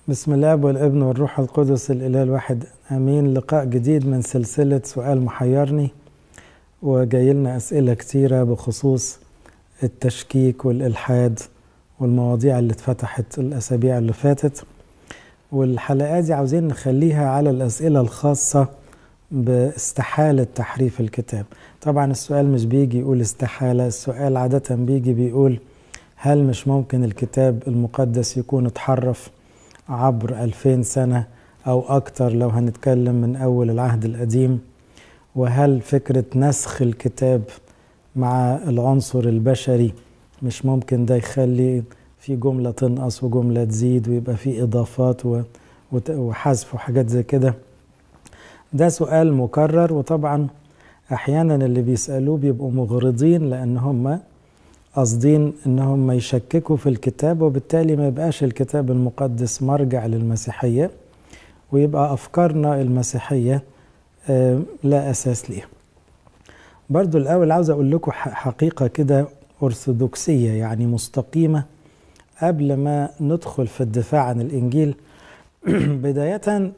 بسم الله والابن والروح القدس الإله الواحد أمين لقاء جديد من سلسلة سؤال محيرني وجاي لنا أسئلة كتيرة بخصوص التشكيك والإلحاد والمواضيع اللي اتفتحت الأسابيع اللي فاتت والحلقات دي عاوزين نخليها على الأسئلة الخاصة باستحالة تحريف الكتاب طبعا السؤال مش بيجي يقول استحالة السؤال عادة بيجي بيقول هل مش ممكن الكتاب المقدس يكون اتحرف عبر ألفين سنة أو أكتر لو هنتكلم من أول العهد القديم وهل فكرة نسخ الكتاب مع العنصر البشري مش ممكن ده يخلي في جملة تنقص وجملة تزيد ويبقى في إضافات وحذف وحاجات زي كده ده سؤال مكرر وطبعا أحيانا اللي بيسألوه بيبقوا مغرضين لأن هم قاصدين ان هم يشككوا في الكتاب وبالتالي ما يبقاش الكتاب المقدس مرجع للمسيحيه ويبقى افكارنا المسيحيه لا اساس ليها برضو الاول عاوز اقول لكم حقيقه كده ارثوذكسيه يعني مستقيمه قبل ما ندخل في الدفاع عن الانجيل بدايه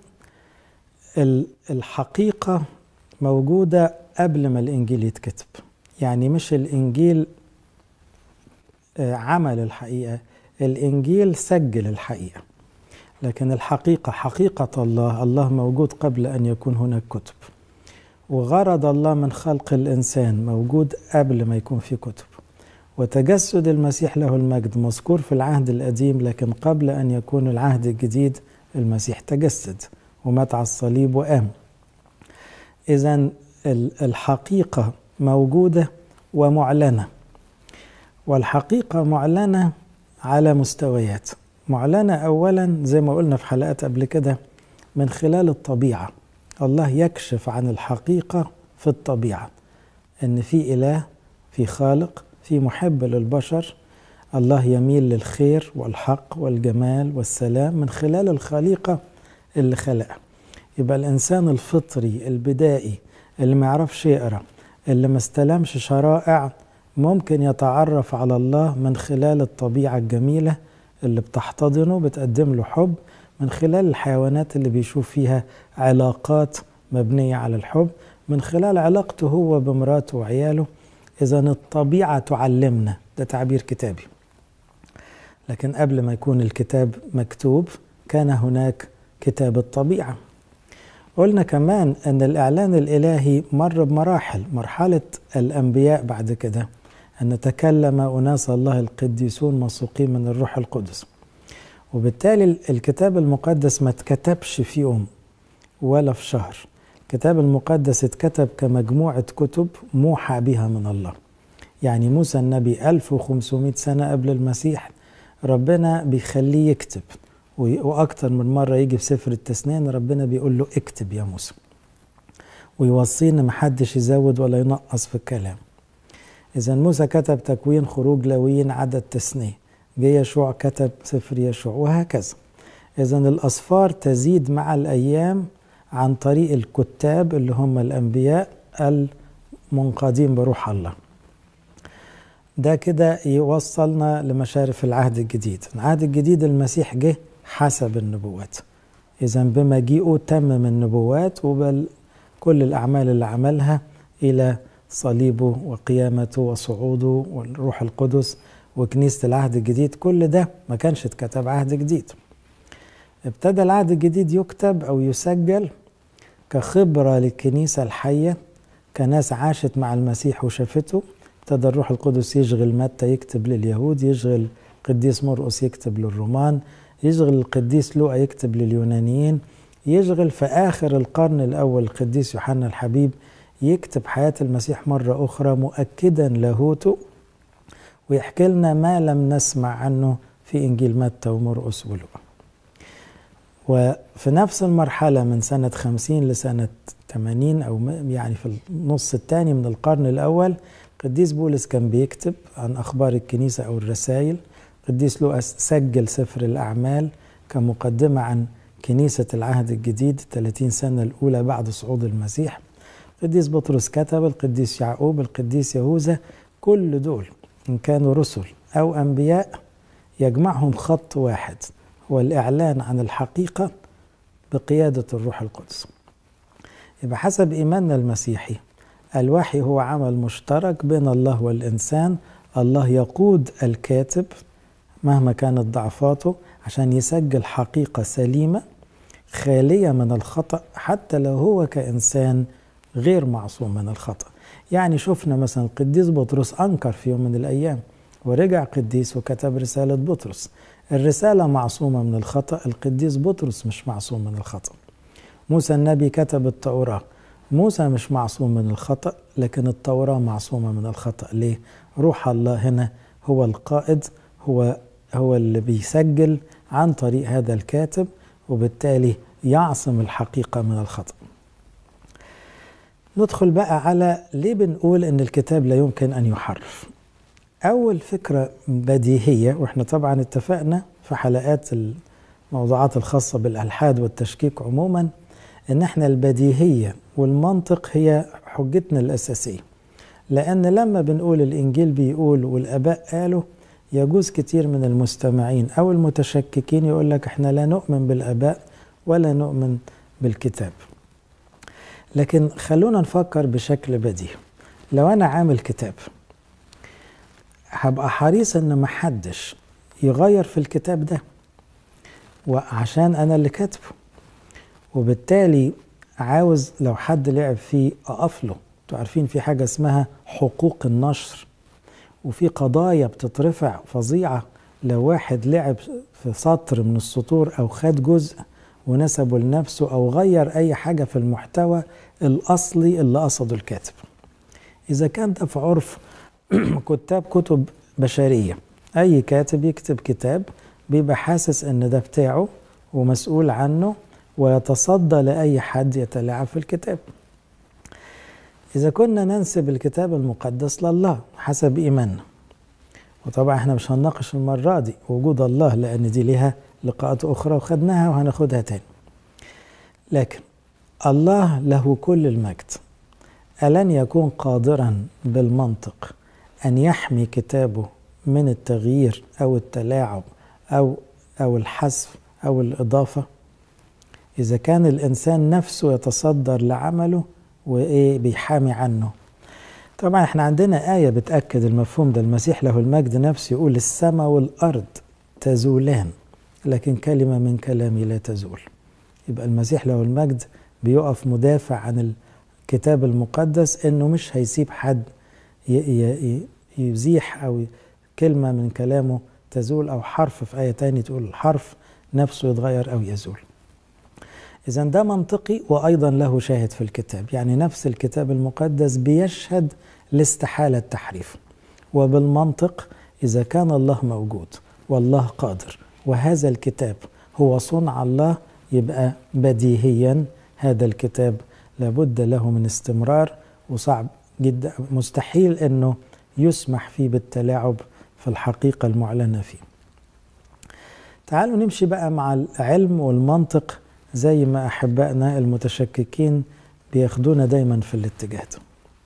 الحقيقه موجوده قبل ما الانجيل يتكتب يعني مش الانجيل عمل الحقيقة الإنجيل سجل الحقيقة لكن الحقيقة حقيقة الله الله موجود قبل أن يكون هناك كتب وغرض الله من خلق الإنسان موجود قبل ما يكون في كتب وتجسد المسيح له المجد مذكور في العهد القديم لكن قبل أن يكون العهد الجديد المسيح تجسد ومات على الصليب وقام إذا الحقيقة موجودة ومعلنة والحقيقة معلنة على مستويات معلنة أولا زي ما قلنا في حلقات قبل كده من خلال الطبيعة الله يكشف عن الحقيقة في الطبيعة إن في إله في خالق في محب للبشر الله يميل للخير والحق والجمال والسلام من خلال الخليقة اللي خلقها يبقى الإنسان الفطري البدائي اللي ما يعرفش يقرأ اللي ما استلمش شرائع ممكن يتعرف على الله من خلال الطبيعة الجميلة اللي بتحتضنه بتقدم له حب من خلال الحيوانات اللي بيشوف فيها علاقات مبنية على الحب من خلال علاقته هو بمراته وعياله إذا الطبيعة تعلمنا ده تعبير كتابي لكن قبل ما يكون الكتاب مكتوب كان هناك كتاب الطبيعة قلنا كمان أن الإعلان الإلهي مر بمراحل مرحلة الأنبياء بعد كده أن تكلم أناس الله القديسون مسوقين من الروح القدس وبالتالي الكتاب المقدس ما اتكتبش في يوم ولا في شهر الكتاب المقدس اتكتب كمجموعة كتب موحى بها من الله يعني موسى النبي 1500 سنة قبل المسيح ربنا بيخليه يكتب وأكتر من مرة يجي في سفر التسنين ربنا بيقول له اكتب يا موسى ويوصينا محدش يزود ولا ينقص في الكلام إذا موسى كتب تكوين خروج لويين عدد تسنية جه يشوع كتب سفر يشوع وهكذا إذا الأصفار تزيد مع الأيام عن طريق الكتاب اللي هم الأنبياء المنقادين بروح الله ده كده يوصلنا لمشارف العهد الجديد العهد الجديد المسيح جه حسب النبوات إذا بمجيئه تمم النبوات وبل كل الأعمال اللي عملها إلى صليبه وقيامته وصعوده والروح القدس وكنيسة العهد الجديد كل ده ما كانش اتكتب عهد جديد ابتدى العهد الجديد يكتب أو يسجل كخبرة للكنيسة الحية كناس عاشت مع المسيح وشافته ابتدى الروح القدس يشغل متى يكتب لليهود يشغل قديس مرقس يكتب للرومان يشغل القديس لوقا يكتب لليونانيين يشغل في آخر القرن الأول القديس يوحنا الحبيب يكتب حياة المسيح مرة أخرى مؤكدا لاهوته ويحكي لنا ما لم نسمع عنه في إنجيل متى ومرقس ولوقا وفي نفس المرحلة من سنة خمسين لسنة 80 أو يعني في النص الثاني من القرن الأول قديس بولس كان بيكتب عن أخبار الكنيسة أو الرسائل قديس لوقاس سجل سفر الأعمال كمقدمة عن كنيسة العهد الجديد 30 سنة الأولى بعد صعود المسيح القديس بطرس كتب القديس يعقوب القديس يهوذا كل دول إن كانوا رسل أو أنبياء يجمعهم خط واحد هو الإعلان عن الحقيقة بقيادة الروح القدس يبقى حسب إيماننا المسيحي الوحي هو عمل مشترك بين الله والإنسان الله يقود الكاتب مهما كانت ضعفاته عشان يسجل حقيقة سليمة خالية من الخطأ حتى لو هو كإنسان غير معصوم من الخطأ يعني شفنا مثلا القديس بطرس أنكر في يوم من الأيام ورجع قديس وكتب رسالة بطرس الرسالة معصومة من الخطأ القديس بطرس مش معصوم من الخطأ موسى النبي كتب التوراة موسى مش معصوم من الخطأ لكن التوراة معصومة من الخطأ ليه؟ روح الله هنا هو القائد هو هو اللي بيسجل عن طريق هذا الكاتب وبالتالي يعصم الحقيقة من الخطأ ندخل بقى على ليه بنقول ان الكتاب لا يمكن ان يحرف اول فكرة بديهية واحنا طبعا اتفقنا في حلقات الموضوعات الخاصة بالالحاد والتشكيك عموما ان احنا البديهية والمنطق هي حجتنا الاساسية لان لما بنقول الانجيل بيقول والاباء قالوا يجوز كتير من المستمعين او المتشككين يقول لك احنا لا نؤمن بالاباء ولا نؤمن بالكتاب لكن خلونا نفكر بشكل بديهي لو انا عامل كتاب هبقى حريص ان محدش يغير في الكتاب ده وعشان انا اللي كاتبه وبالتالي عاوز لو حد لعب فيه اقف له انتوا عارفين في حاجه اسمها حقوق النشر وفي قضايا بتترفع فظيعه لو واحد لعب في سطر من السطور او خد جزء ونسبه لنفسه او غير اي حاجه في المحتوى الاصلي اللي قصده الكاتب اذا كان ده في عرف كتاب كتب بشريه اي كاتب يكتب كتاب بيبقى حاسس ان ده بتاعه ومسؤول عنه ويتصدى لاي حد يتلاعب في الكتاب اذا كنا ننسب الكتاب المقدس لله حسب ايماننا وطبعا احنا مش هنناقش المره دي وجود الله لان دي ليها لقاءات أخرى وخدناها وهناخدها تاني لكن الله له كل المجد ألن يكون قادرا بالمنطق أن يحمي كتابه من التغيير أو التلاعب أو أو الحذف أو الإضافة إذا كان الإنسان نفسه يتصدر لعمله وإيه بيحامي عنه طبعا احنا عندنا آية بتأكد المفهوم ده المسيح له المجد نفسه يقول السماء والأرض تزولان لكن كلمة من كلامي لا تزول يبقى المسيح له المجد بيقف مدافع عن الكتاب المقدس انه مش هيسيب حد يزيح او كلمة من كلامه تزول او حرف في آية تاني تقول الحرف نفسه يتغير او يزول إذا ده منطقي وأيضا له شاهد في الكتاب يعني نفس الكتاب المقدس بيشهد لاستحالة التحريف وبالمنطق إذا كان الله موجود والله قادر وهذا الكتاب هو صنع الله يبقى بديهيا هذا الكتاب لابد له من استمرار وصعب جدا مستحيل انه يسمح فيه بالتلاعب في الحقيقه المعلنه فيه. تعالوا نمشي بقى مع العلم والمنطق زي ما احبائنا المتشككين بياخدونا دايما في الاتجاه ده.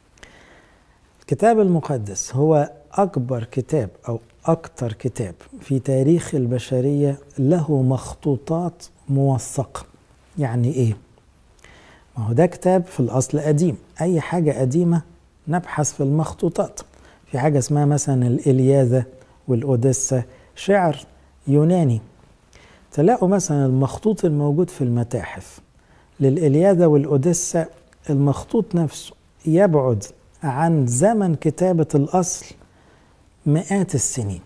الكتاب المقدس هو اكبر كتاب او أكثر كتاب في تاريخ البشرية له مخطوطات موثقة يعني إيه؟ ما هو ده كتاب في الأصل قديم أي حاجة قديمة نبحث في المخطوطات في حاجة اسمها مثلا الإلياذة والأوديسة شعر يوناني تلاقوا مثلا المخطوط الموجود في المتاحف للإلياذة والأوديسة المخطوط نفسه يبعد عن زمن كتابة الأصل مئات السنين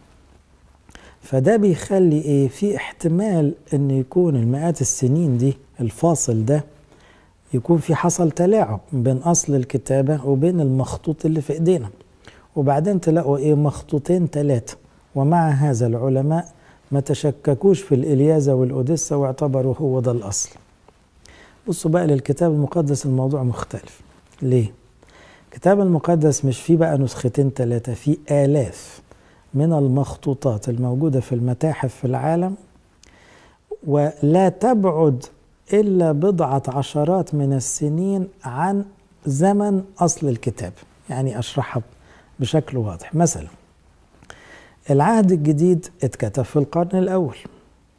فده بيخلي ايه في احتمال ان يكون المئات السنين دي الفاصل ده يكون في حصل تلاعب بين اصل الكتابه وبين المخطوط اللي في ايدينا وبعدين تلاقوا ايه مخطوطين ثلاثه ومع هذا العلماء ما تشككوش في الإلياذة والأوديسة واعتبروا هو ده الأصل بصوا بقى للكتاب المقدس الموضوع مختلف ليه؟ الكتاب المقدس مش فيه بقى نسختين ثلاثة فيه آلاف من المخطوطات الموجودة في المتاحف في العالم ولا تبعد إلا بضعة عشرات من السنين عن زمن أصل الكتاب يعني أشرحها بشكل واضح مثلا العهد الجديد اتكتب في القرن الأول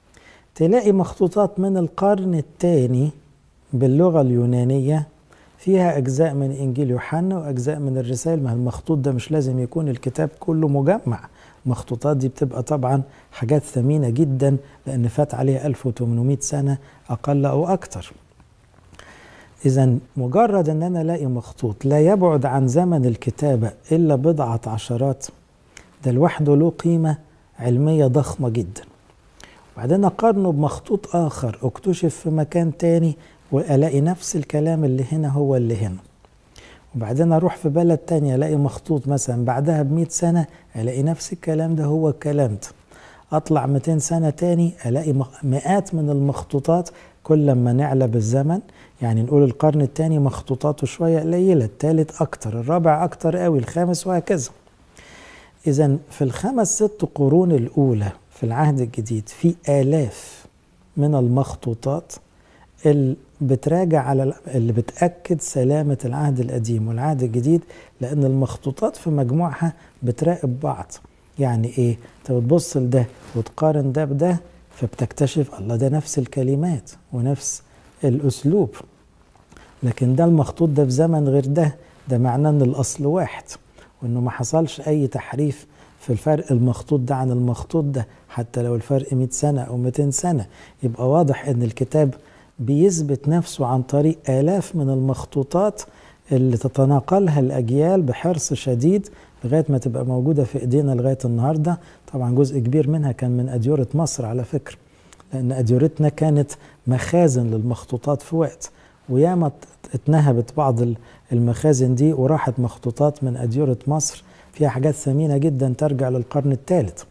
تلاقي مخطوطات من القرن الثاني باللغة اليونانية فيها أجزاء من إنجيل يوحنا وأجزاء من الرسائل ما المخطوط ده مش لازم يكون الكتاب كله مجمع المخطوطات دي بتبقى طبعا حاجات ثمينة جدا لأن فات عليها 1800 سنة أقل أو أكتر إذا مجرد أن أنا ألاقي مخطوط لا يبعد عن زمن الكتابة إلا بضعة عشرات ده لوحده له قيمة علمية ضخمة جدا وبعدين أقارنه بمخطوط آخر اكتشف في مكان تاني وألاقي نفس الكلام اللي هنا هو اللي هنا وبعدين أروح في بلد تانية ألاقي مخطوط مثلا بعدها بمئة سنة ألاقي نفس الكلام ده هو الكلام ده أطلع 200 سنة تاني ألاقي مئات من المخطوطات كل ما نعلى بالزمن يعني نقول القرن الثاني مخطوطاته شوية قليلة الثالث أكتر الرابع أكتر قوي الخامس وهكذا إذا في الخمس ست قرون الأولى في العهد الجديد في آلاف من المخطوطات اللي بتراجع على اللي بتأكد سلامة العهد القديم والعهد الجديد لأن المخطوطات في مجموعها بتراقب بعض يعني إيه؟ أنت بتبص لده وتقارن ده بده فبتكتشف الله ده نفس الكلمات ونفس الأسلوب لكن ده المخطوط ده في زمن غير ده ده معناه ان الاصل واحد وانه ما حصلش اي تحريف في الفرق المخطوط ده عن المخطوط ده حتى لو الفرق 100 سنة أو 200 سنة يبقى واضح أن الكتاب بيثبت نفسه عن طريق آلاف من المخطوطات اللي تتناقلها الأجيال بحرص شديد لغاية ما تبقى موجودة في إيدينا لغاية النهاردة طبعا جزء كبير منها كان من أديورة مصر على فكرة لأن أديورتنا كانت مخازن للمخطوطات في وقت وياما اتنهبت بعض المخازن دي وراحت مخطوطات من أديرة مصر فيها حاجات ثمينة جدا ترجع للقرن الثالث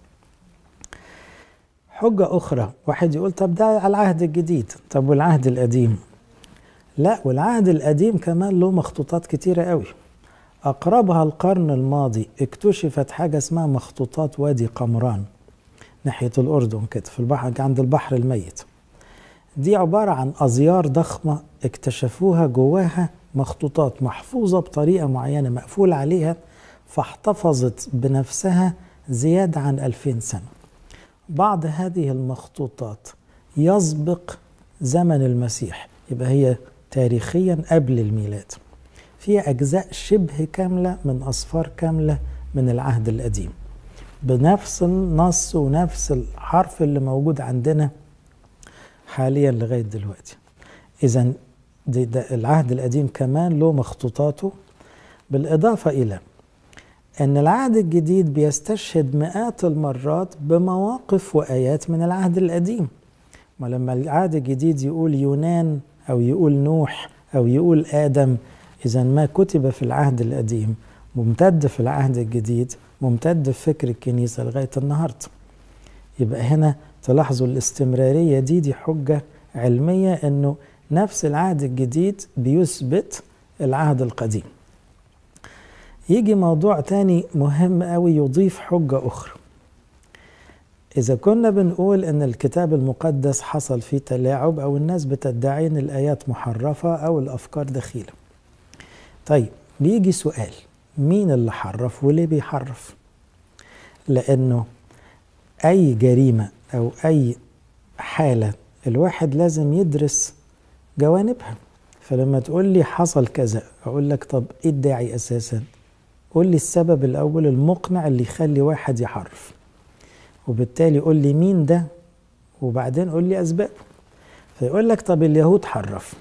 حجة أخرى واحد يقول طب ده على العهد الجديد طب والعهد القديم لا والعهد القديم كمان له مخطوطات كتيرة قوي أقربها القرن الماضي اكتشفت حاجة اسمها مخطوطات وادي قمران ناحية الأردن كده في البحر عند البحر الميت دي عبارة عن أزيار ضخمة اكتشفوها جواها مخطوطات محفوظة بطريقة معينة مقفول عليها فاحتفظت بنفسها زيادة عن ألفين سنة بعض هذه المخطوطات يسبق زمن المسيح يبقى هي تاريخيا قبل الميلاد فيها أجزاء شبه كاملة من أصفار كاملة من العهد القديم بنفس النص ونفس الحرف اللي موجود عندنا حاليا لغاية دلوقتي إذا العهد القديم كمان له مخطوطاته بالإضافة إلى أن العهد الجديد بيستشهد مئات المرات بمواقف وآيات من العهد القديم ولما العهد الجديد يقول يونان أو يقول نوح أو يقول آدم إذا ما كتب في العهد القديم ممتد في العهد الجديد ممتد في فكر الكنيسة لغاية النهاردة يبقى هنا تلاحظوا الاستمرارية دي دي حجة علمية أنه نفس العهد الجديد بيثبت العهد القديم يجي موضوع تاني مهم قوي يضيف حجة أخرى إذا كنا بنقول إن الكتاب المقدس حصل فيه تلاعب أو الناس بتدعي إن الآيات محرفة أو الأفكار دخيلة طيب بيجي سؤال مين اللي حرف وليه بيحرف لأنه أي جريمة أو أي حالة الواحد لازم يدرس جوانبها فلما تقول لي حصل كذا أقول لك طب إيه الداعي أساسا قول لي السبب الأول المقنع اللي يخلي واحد يحرف وبالتالي قول لي مين ده وبعدين قول لي أسبابه فيقول لك طب اليهود حرف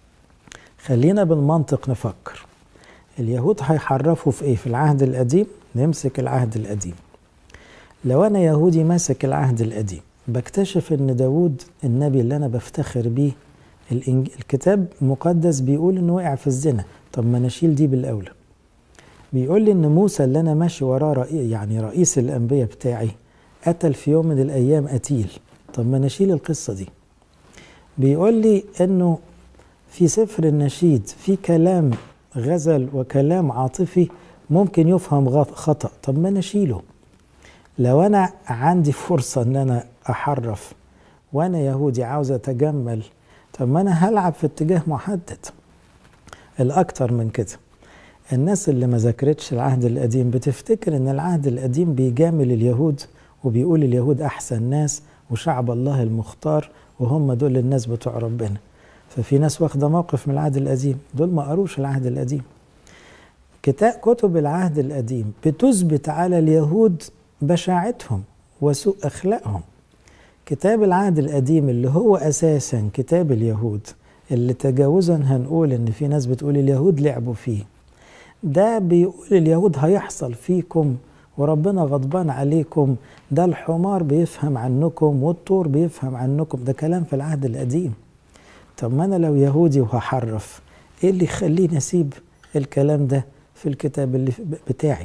خلينا بالمنطق نفكر اليهود هيحرفوا في ايه في العهد القديم نمسك العهد القديم لو انا يهودي ماسك العهد القديم بكتشف ان داود النبي اللي انا بفتخر بيه الكتاب المقدس بيقول انه وقع في الزنا طب ما نشيل دي بالاولى بيقول لي ان موسى اللي انا ماشي وراه رئي يعني رئيس الانبياء بتاعي قتل في يوم من الايام قتيل طب ما نشيل القصه دي بيقول لي انه في سفر النشيد في كلام غزل وكلام عاطفي ممكن يفهم خطأ طب ما نشيله لو انا عندي فرصة ان انا احرف وانا يهودي عاوز اتجمل طب ما انا هلعب في اتجاه محدد الاكتر من كده الناس اللي ما ذاكرتش العهد القديم بتفتكر ان العهد القديم بيجامل اليهود وبيقول اليهود احسن ناس وشعب الله المختار وهم دول الناس بتوع ربنا ففي ناس واخده موقف من العهد القديم دول ما قروش العهد القديم كتاب كتب العهد القديم بتثبت على اليهود بشاعتهم وسوء اخلاقهم كتاب العهد القديم اللي هو اساسا كتاب اليهود اللي تجاوزا هنقول ان في ناس بتقول اليهود لعبوا فيه ده بيقول اليهود هيحصل فيكم وربنا غضبان عليكم ده الحمار بيفهم عنكم والطور بيفهم عنكم ده كلام في العهد القديم طب ما انا لو يهودي وهحرف ايه اللي يخليني اسيب الكلام ده في الكتاب اللي بتاعي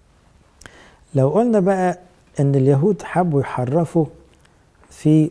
لو قلنا بقى ان اليهود حبوا يحرفوا في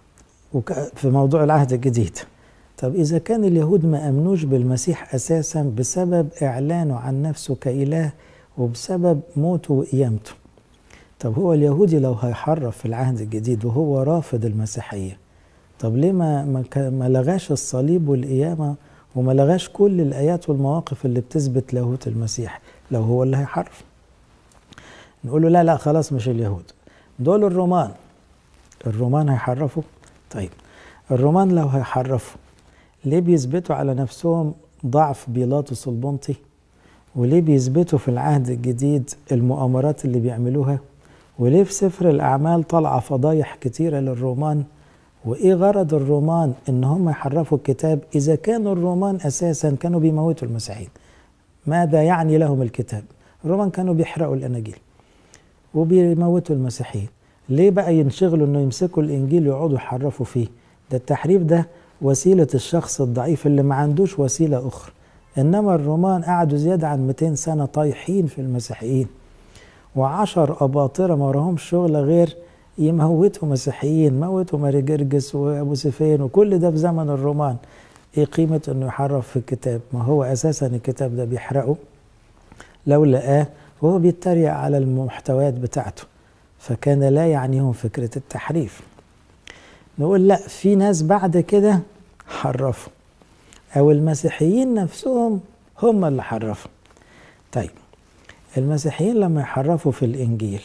في موضوع العهد الجديد طب إذا كان اليهود ما أمنوش بالمسيح أساسا بسبب إعلانه عن نفسه كإله وبسبب موته وقيامته طب هو اليهودي لو هيحرف في العهد الجديد وهو رافض المسيحية طب ليه ما, ما, ما لغاش الصليب والقيامة وما لغاش كل الآيات والمواقف اللي بتثبت لاهوت المسيح لو هو اللي هيحرف نقول له لا لا خلاص مش اليهود دول الرومان الرومان هيحرفوا طيب الرومان لو هيحرفوا ليه بيثبتوا على نفسهم ضعف بيلاطس البنطي وليه بيثبتوا في العهد الجديد المؤامرات اللي بيعملوها وليه في سفر الأعمال طالعة فضايح كتيرة للرومان وإيه غرض الرومان إن هم يحرفوا الكتاب إذا كانوا الرومان أساسا كانوا بيموتوا المسيحيين ماذا يعني لهم الكتاب الرومان كانوا بيحرقوا الأناجيل وبيموتوا المسيحيين ليه بقى ينشغلوا إنه يمسكوا الإنجيل ويقعدوا يحرفوا فيه ده التحريف ده وسيلة الشخص الضعيف اللي ما عندوش وسيلة أخرى إنما الرومان قعدوا زيادة عن 200 سنة طايحين في المسيحيين وعشر أباطرة ما وراهمش شغل غير يموتوا مسيحيين موتوا ماري جرجس وأبو سفين وكل ده في زمن الرومان إيه قيمة إنه يحرف في الكتاب ما هو أساسا الكتاب ده بيحرقه لو لقاه وهو بيتريق على المحتويات بتاعته فكان لا يعنيهم فكرة التحريف نقول لا في ناس بعد كده حرفوا أو المسيحيين نفسهم هم اللي حرفوا طيب المسيحيين لما يحرفوا في الإنجيل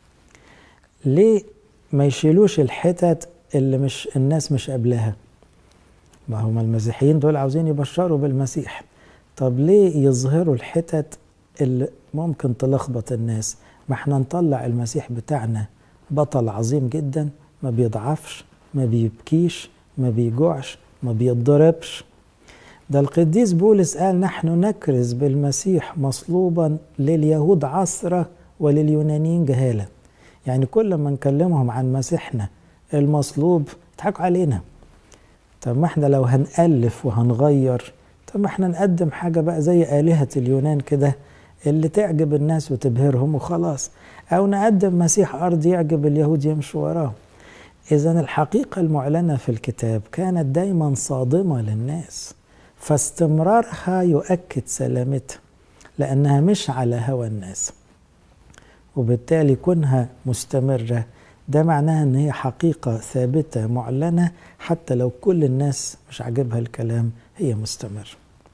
ليه ما يشيلوش الحتت اللي مش الناس مش قبلها ما هم المسيحيين دول عاوزين يبشروا بالمسيح طب ليه يظهروا الحتت اللي ممكن تلخبط الناس ما احنا نطلع المسيح بتاعنا بطل عظيم جدا ما بيضعفش ما بيبكيش ما بيجوعش ما بيتضربش ده القديس بولس قال نحن نكرز بالمسيح مصلوبا لليهود عصرة ولليونانيين جهالة يعني كل ما نكلمهم عن مسيحنا المصلوب يضحكوا علينا طب ما احنا لو هنألف وهنغير طب ما احنا نقدم حاجة بقى زي آلهة اليونان كده اللي تعجب الناس وتبهرهم وخلاص أو نقدم مسيح أرض يعجب اليهود يمشوا وراه إذا الحقيقة المعلنة في الكتاب كانت دايما صادمة للناس فاستمرارها يؤكد سلامتها لأنها مش على هوى الناس وبالتالي كونها مستمرة ده معناها ان هي حقيقة ثابتة معلنة حتى لو كل الناس مش عاجبها الكلام هي مستمرة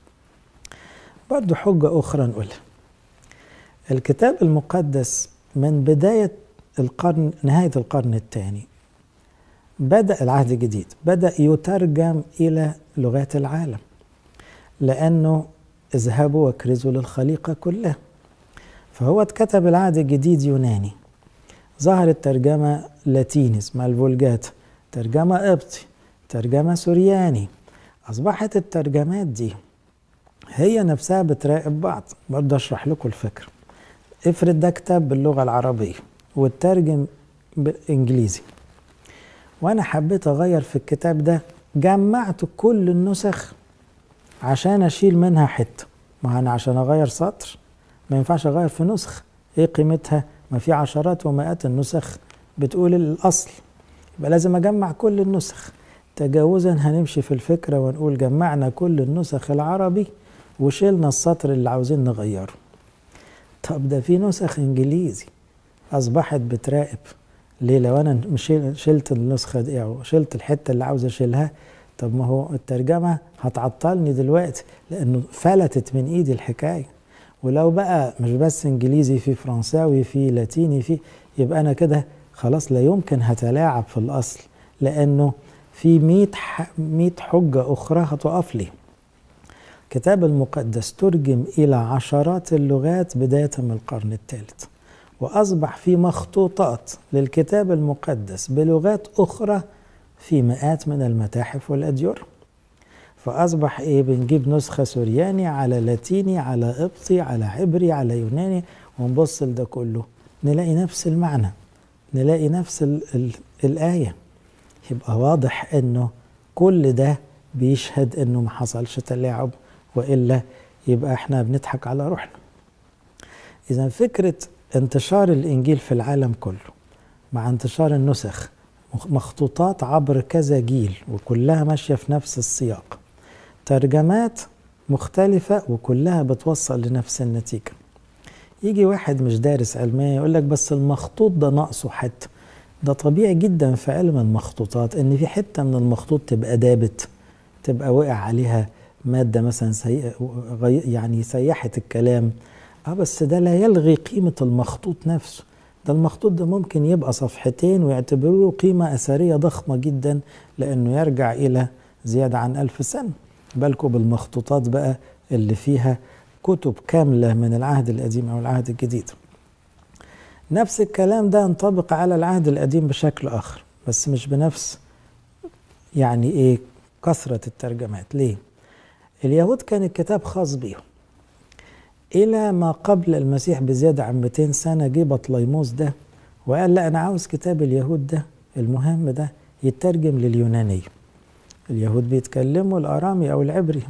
برضو حجة أخرى نقولها الكتاب المقدس من بداية القرن نهاية القرن الثاني بدأ العهد الجديد بدأ يترجم إلى لغات العالم لأنه اذهبوا واكرزوا للخليقة كلها فهو اتكتب العهد الجديد يوناني ظهرت ترجمة لاتيني اسمها الفولجات ترجمة قبطي ترجمة سورياني أصبحت الترجمات دي هي نفسها بتراقب بعض برضه أشرح لكم الفكرة افرض ده كتاب باللغة العربية والترجم بالإنجليزي وأنا حبيت أغير في الكتاب ده جمعت كل النسخ عشان أشيل منها حتة ما أنا عشان أغير سطر ما ينفعش أغير في نسخ إيه قيمتها ما في عشرات ومئات النسخ بتقول الأصل يبقى لازم أجمع كل النسخ تجاوزا هنمشي في الفكرة ونقول جمعنا كل النسخ العربي وشيلنا السطر اللي عاوزين نغيره طب ده في نسخ انجليزي اصبحت بتراقب ليه لو انا مش شلت النسخه دي او شلت الحته اللي عاوز اشيلها طب ما هو الترجمه هتعطلني دلوقتي لانه فلتت من ايدي الحكايه ولو بقى مش بس انجليزي في فرنساوي في لاتيني في يبقى انا كده خلاص لا يمكن هتلاعب في الأصل لأنه في مئة مئة حجة أخرى هتقف لي الكتاب المقدس ترجم إلى عشرات اللغات بداية من القرن الثالث وأصبح في مخطوطات للكتاب المقدس بلغات أخرى في مئات من المتاحف والأديرة فأصبح إيه بنجيب نسخة سورياني على لاتيني على قبطي على عبري على يوناني ونبص لده كله نلاقي نفس المعنى نلاقي نفس ال ال الآية يبقى واضح إنه كل ده بيشهد إنه ما حصلش تلاعب وإلا يبقى إحنا بنضحك على روحنا إذا فكرة انتشار الإنجيل في العالم كله مع انتشار النسخ مخطوطات عبر كذا جيل وكلها ماشية في نفس السياق ترجمات مختلفة وكلها بتوصل لنفس النتيجة يجي واحد مش دارس علمية يقول لك بس المخطوط ده ناقصه حتة ده طبيعي جدا في علم المخطوطات ان في حتة من المخطوط تبقى دابت تبقى وقع عليها مادة مثلا سي... يعني سيحت الكلام اه بس ده لا يلغي قيمة المخطوط نفسه ده المخطوط ده ممكن يبقى صفحتين ويعتبروه قيمة أثرية ضخمة جدا لأنه يرجع إلى زيادة عن ألف سنة بالكم بالمخطوطات بقى اللي فيها كتب كاملة من العهد القديم أو العهد الجديد نفس الكلام ده ينطبق على العهد القديم بشكل آخر بس مش بنفس يعني إيه كثرة الترجمات ليه؟ اليهود كان الكتاب خاص بيهم إلى ما قبل المسيح بزيادة عن 200 سنة جه بطليموس ده وقال لا أنا عاوز كتاب اليهود ده المهم ده يترجم لليونانية اليهود بيتكلموا الأرامي أو العبري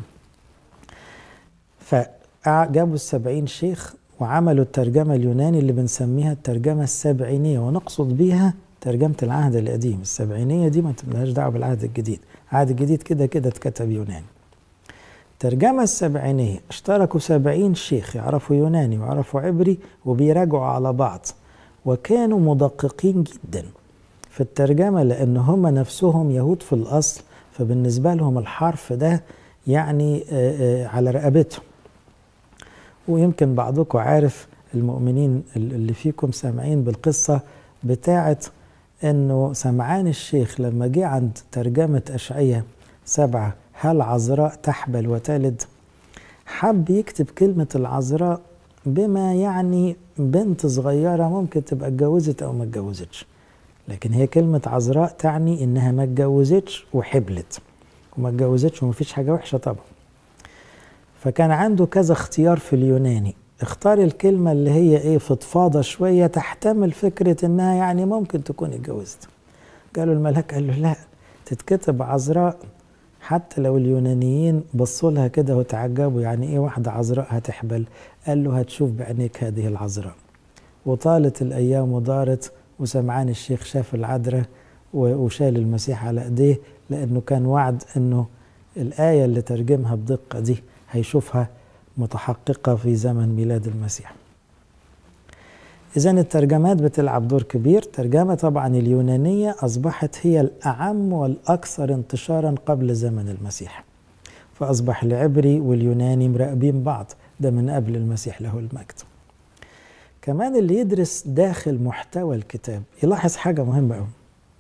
فجابوا السبعين شيخ وعملوا الترجمة اليوناني اللي بنسميها الترجمة السبعينية ونقصد بيها ترجمة العهد القديم السبعينية دي ما تبلهاش دعوة بالعهد الجديد العهد الجديد كده كده اتكتب يوناني الترجمة السبعينية اشتركوا سبعين شيخ يعرفوا يوناني ويعرفوا عبري وبيراجعوا على بعض وكانوا مدققين جدا في الترجمة لأن هم نفسهم يهود في الأصل فبالنسبة لهم الحرف ده يعني على رقبتهم ويمكن بعضكم عارف المؤمنين اللي فيكم سامعين بالقصة بتاعة انه سمعان الشيخ لما جه عند ترجمة أشعية سبعة هل عذراء تحبل وتلد حب يكتب كلمة العذراء بما يعني بنت صغيرة ممكن تبقى اتجوزت أو ما اتجوزتش لكن هي كلمة عذراء تعني إنها ما اتجوزتش وحبلت وما اتجوزتش ومفيش حاجة وحشة طبعا فكان عنده كذا اختيار في اليوناني اختار الكلمة اللي هي ايه فضفاضة شوية تحتمل فكرة انها يعني ممكن تكون اتجوزت قالوا الملاك قال له لا تتكتب عذراء حتى لو اليونانيين بصوا لها كده وتعجبوا يعني ايه واحدة عذراء هتحبل قال له هتشوف بعينيك هذه العذراء وطالت الايام ودارت وسمعان الشيخ شاف العذراء وشال المسيح على ايديه لانه كان وعد انه الايه اللي ترجمها بدقه دي هيشوفها متحققه في زمن ميلاد المسيح. اذا الترجمات بتلعب دور كبير، ترجمه طبعا اليونانيه اصبحت هي الاعم والاكثر انتشارا قبل زمن المسيح. فاصبح العبري واليوناني مراقبين بعض، ده من قبل المسيح له المجد. كمان اللي يدرس داخل محتوى الكتاب يلاحظ حاجه مهمه قوي.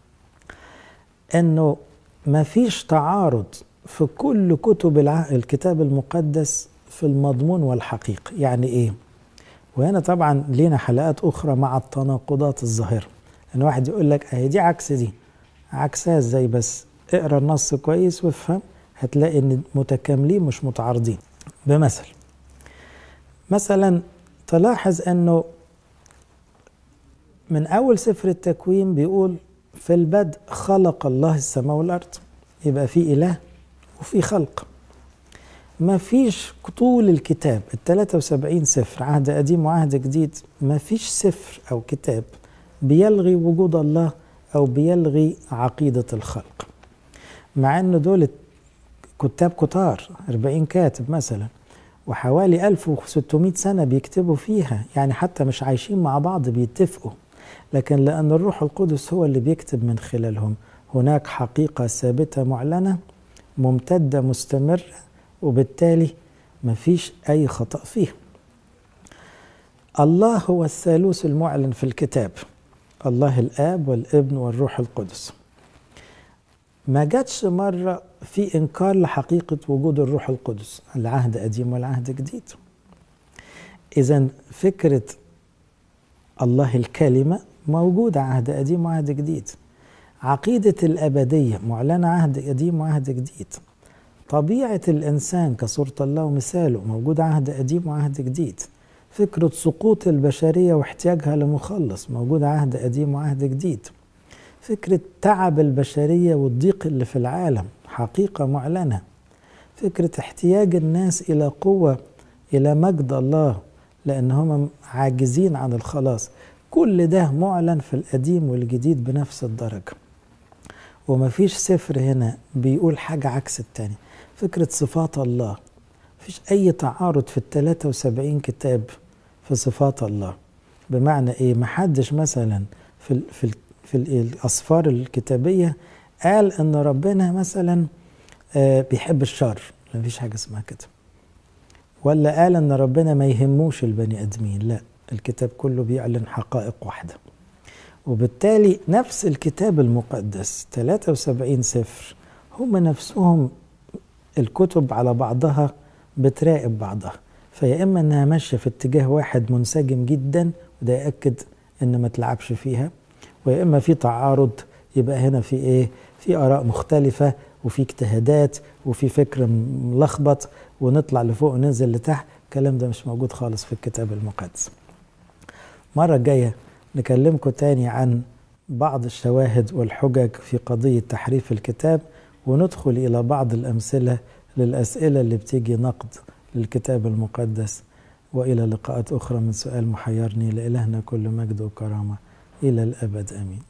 انه ما فيش تعارض في كل كتب الكتاب المقدس في المضمون والحقيقة يعني ايه وهنا طبعا لينا حلقات اخرى مع التناقضات الظاهرة ان واحد يقول لك اهي دي عكس دي عكسها ازاي بس اقرا النص كويس وافهم هتلاقي ان متكاملين مش متعارضين بمثل مثلا تلاحظ انه من اول سفر التكوين بيقول في البدء خلق الله السماء والارض يبقى في اله وفي خلق ما فيش طول الكتاب ال 73 سفر عهد قديم وعهد جديد ما فيش سفر او كتاب بيلغي وجود الله او بيلغي عقيده الخلق مع ان دول كتاب كتار 40 كاتب مثلا وحوالي 1600 سنه بيكتبوا فيها يعني حتى مش عايشين مع بعض بيتفقوا لكن لأن الروح القدس هو اللي بيكتب من خلالهم هناك حقيقة ثابتة معلنة ممتدة مستمرة وبالتالي مفيش أي خطأ فيه الله هو الثالوث المعلن في الكتاب الله الآب والابن والروح القدس ما جاتش مرة في إنكار لحقيقة وجود الروح القدس العهد قديم والعهد جديد إذا فكرة الله الكلمة موجودة عهد قديم وعهد جديد عقيدة الأبدية معلنة عهد قديم وعهد جديد طبيعة الإنسان كصورة الله ومثاله موجود عهد قديم وعهد جديد فكرة سقوط البشرية واحتياجها لمخلص موجود عهد قديم وعهد جديد فكرة تعب البشرية والضيق اللي في العالم حقيقة معلنة فكرة احتياج الناس إلى قوة إلى مجد الله لأن هم عاجزين عن الخلاص كل ده معلن في القديم والجديد بنفس الدرجة ومفيش سفر هنا بيقول حاجة عكس التاني فكرة صفات الله مفيش أي تعارض في ال 73 كتاب في صفات الله بمعنى إيه محدش مثلا في ال في ال في الأسفار الكتابية قال إن ربنا مثلا بيحب الشر مفيش حاجة اسمها كده ولا قال إن ربنا ما يهموش البني آدمين لا الكتاب كله بيعلن حقائق واحدة وبالتالي نفس الكتاب المقدس 73 سفر هم نفسهم الكتب على بعضها بتراقب بعضها فيا اما انها ماشيه في اتجاه واحد منسجم جدا وده ياكد ان ما تلعبش فيها ويا اما في تعارض يبقى هنا في ايه في اراء مختلفه وفي اجتهادات وفي فكر ملخبط ونطلع لفوق وننزل لتحت الكلام ده مش موجود خالص في الكتاب المقدس المره الجايه نكلمكم تاني عن بعض الشواهد والحجج في قضيه تحريف الكتاب وندخل الى بعض الامثله للاسئله اللي بتيجي نقد للكتاب المقدس والى لقاءات اخرى من سؤال محيرني لالهنا كل مجد وكرامه الى الابد امين